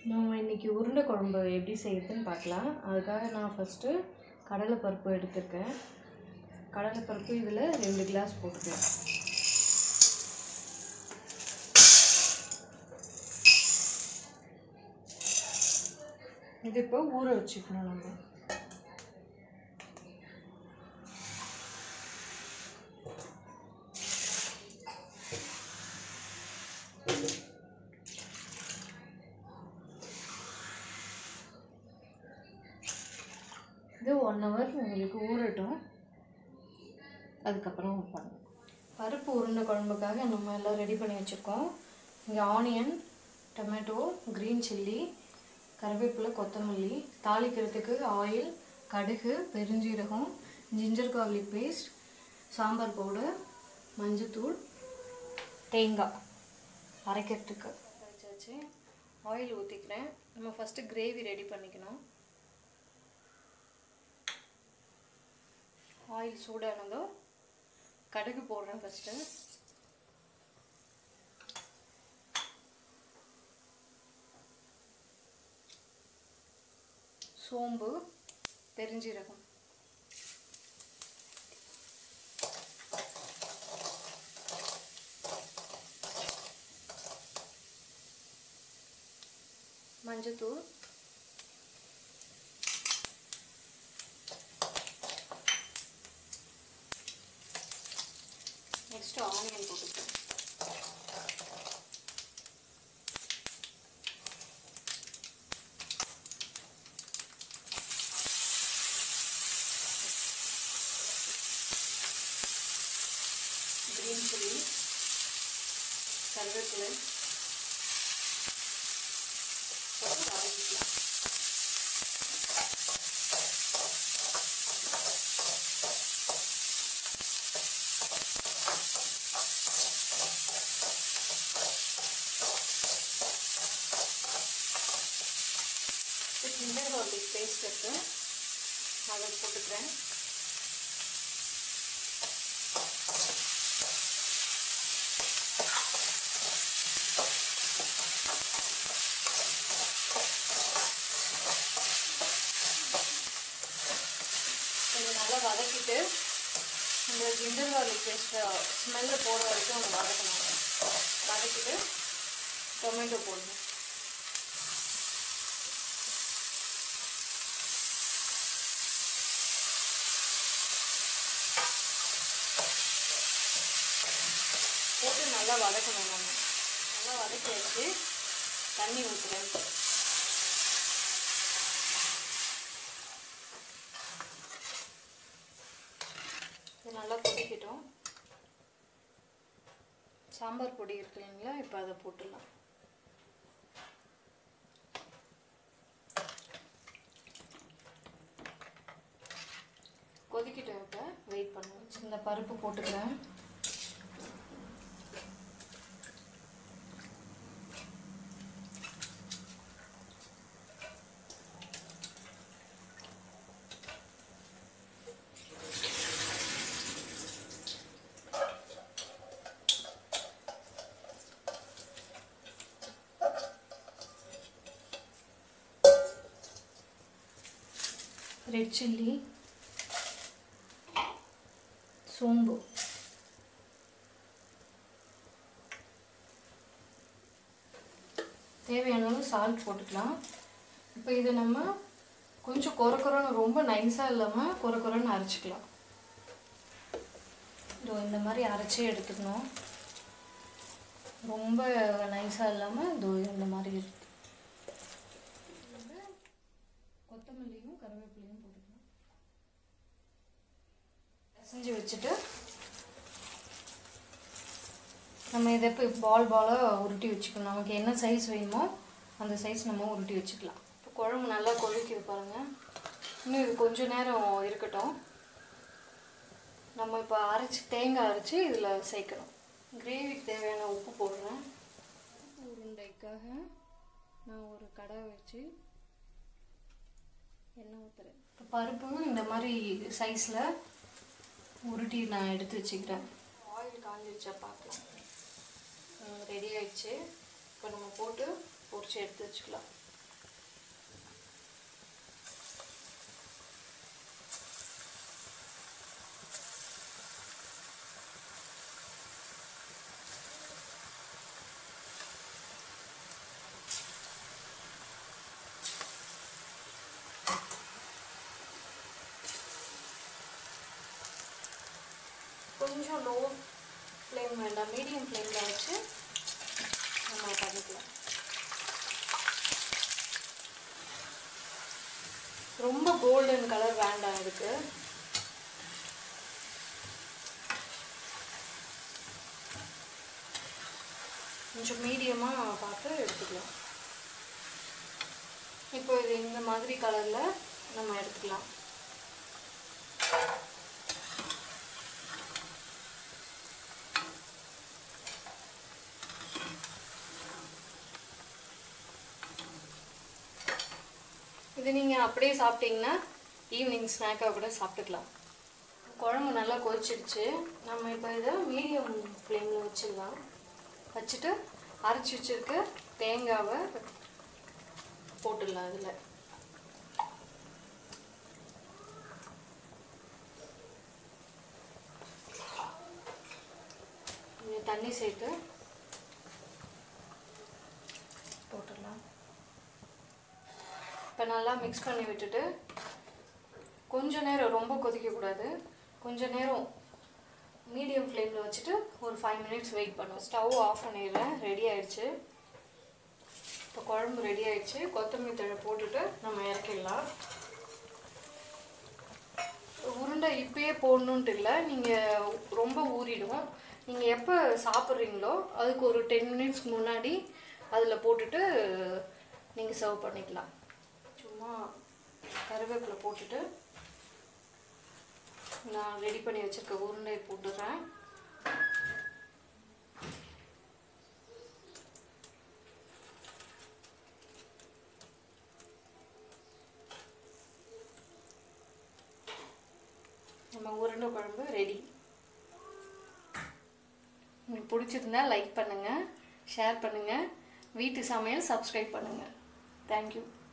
நம்ம இன்றைக்கி உருண்டை குழம்பு எப்படி செய்யுதுன்னு பார்க்கலாம் அதுக்காக நான் ஃபஸ்ட்டு கடலைப்பருப்பு எடுத்திருக்கேன் கடலைப்பருப்பு இதில் ரெண்டு கிளாஸ் போட்டுக்கலாம் இது இப்போ ஊற வச்சுக்கணும் நம்ம இது ஒன் ஹவர் உங்களுக்கு ஊறட்டும் அதுக்கப்புறம் பண்ணணும் பருப்பு உருண்டை குழம்புக்காக நம்ம எல்லாம் ரெடி பண்ணி வச்சுருக்கோம் இங்கே ஆனியன் டொமேட்டோ க்ரீன் சில்லி கருவேப்பிலை கொத்தமல்லி தாளிக்கிறதுக்கு ஆயில் கடுகு பெருஞ்சீரகம் ginger garlic paste sambar powder மஞ்சத்தூள் தேங்காய் அரைக்கிறதுக்கு வச்சாச்சு ஆயில் ஊற்றிக்கிறேன் நம்ம ஃபஸ்ட்டு கிரேவி ரெடி பண்ணிக்கணும் ஆயில் சூடானதும் கடுகு போடுறேன் ஃபஸ்ட்டு சோம்பு பெருஞ்சீரகம் மஞ்சத்தூள் நெக்ஸ்ட் ஆனியன் போட்டுக்கலாம் green chili கருவேப்பிலை போட்டு வதக்கிக்கலாம் ஜிஞ்சர் கார்லிக் பேஸ்ட் இருக்கு அதை போட்டுக்கிறேன் கொஞ்சம் நல்லா வதக்கிட்டு இந்த ஜிஞ்சர் கார்லிக் பேஸ்ட்டை ஸ்மெல்லு போகிற வரைக்கும் ஒன்று வதக்கணும் வதக்கிட்டு டொமேட்டோ போடணும் போட்டு நல்லா வதக்கணும் நம்ம நல்லா வதக்கி வச்சு தண்ணி ஊற்றுறேன் இது நல்லா கொதிக்கட்டும் சாம்பார் பொடி இருக்கு இல்லைங்களா இப்போ அதை போட்டுடலாம் கொதிக்கட்டும் இப்போ வெயிட் பண்ணுவோம் இந்த பருப்பு போட்டுக்கிறேன் ரெட் சில்லி சோம்பு தேவையான அளவு சால்ட் போட்டுக்கலாம் இப்போ இதை நம்ம கொஞ்சம் குறை குறைன்னு ரொம்ப நைஸாக இல்லாமல் குறை குறைன்னு அரைச்சிக்கலாம் இதோ இந்த மாதிரி அரைச்சி எடுத்துக்கணும் ரொம்ப நைஸாக இல்லாமல் இதோ இந்த மாதிரி இருக்கு கொத்தமல்லியும் கருவேப்பிலையும் போட்டுக்கலாம் செஞ்சு வச்சுட்டு நம்ம இதை இப்போ பால் பாலாக உருட்டி வச்சுக்கணும் நமக்கு என்ன சைஸ் வேணுமோ அந்த சைஸ் நம்ம உருட்டி வச்சுக்கலாம் இப்போ குழம்பு நல்லா கொதிக்குது பாருங்கள் இன்னும் இது கொஞ்ச நேரம் இருக்கட்டும் நம்ம இப்போ அரைச்சி தேங்காய் அரைச்சி இதில் சேர்க்கணும் கிரேவிக்கு தேவையான உப்பு போடுறேன் உருண்டைக்காக நான் ஒரு கடை வச்சு எண்ணெய் ஊற்றுறேன் இப்போ பருப்பு இந்த மாதிரி சைஸில் உருட்டி நான் எடுத்து வச்சுக்கிறேன் ஆயில் காஞ்சிருச்சா பார்க்கலாம் ரெடி ஆயிடுச்சு இப்போ நம்ம போட்டு பொரிச்சு எடுத்து வச்சுக்கலாம் கொஞ்சம் லோ ஃப்ளேம் வேண்டாம் மீடியம் ஃப்ளேமில் வச்சு நம்ம பண்ணிக்கலாம் ரொம்ப கோல்டன் கலர் வேண்டாம் இதுக்கு கொஞ்சம் மீடியமாக பார்த்து எடுத்துக்கலாம் இப்போ இது இந்த மாதிரி கலரில் நம்ம எடுத்துக்கலாம் இது நீங்கள் அப்படியே சாப்பிட்டீங்கன்னா ஈவினிங் ஸ்நாக்காக கூட சாப்பிட்டுக்கலாம் குழம்பு நல்லா கொதிச்சிடுச்சு நம்ம இப்போ இதை மீடியம் ஃப்ளேமில் வச்சிடலாம் வச்சுட்டு அரைச்சி வச்சிருக்க தேங்காவை போட்டுடலாம் இதில் கொஞ்சம் தண்ணி சேர்த்து போட்டுடலாம் இப்போ நல்லா மிக்ஸ் பண்ணி விட்டுட்டு கொஞ்ச நேரம் ரொம்ப கொதிக்கக்கூடாது கொஞ்ச நேரம் மீடியம் ஃப்ளேமில் வச்சுட்டு ஒரு ஃபைவ் மினிட்ஸ் வெயிட் பண்ணும் ஸ்டவ் ஆஃப் பண்ணிடுறேன் ரெடி ஆயிடுச்சு இப்போ குழம்பு ரெடி ஆயிடுச்சு கொத்தமல்லி தழை போட்டுட்டு நம்ம இறக்கிடலாம் உருண்டை இப்பயே போடணுன்ட்டு இல்லை நீங்கள் ரொம்ப ஊறிடும் நீங்கள் எப்போ சாப்பிட்றீங்களோ அதுக்கு ஒரு டென் மினிட்ஸ் முன்னாடி அதில் போட்டுட்டு நீங்கள் சர்வ் பண்ணிக்கலாம் சும்மா கருவேப்பிலை போட்டுட்டு நான் ரெடி பண்ணி வச்சுருக்க உருண்டையை போட்டுடுறேன் நம்ம உருண்டை குழம்பு ரெடி உங்களுக்கு பிடிச்சிருந்தா லைக் பண்ணுங்கள் ஷேர் பண்ணுங்கள் வீட்டு சமையல் சப்ஸ்கிரைப் பண்ணுங்கள் தேங்க்யூ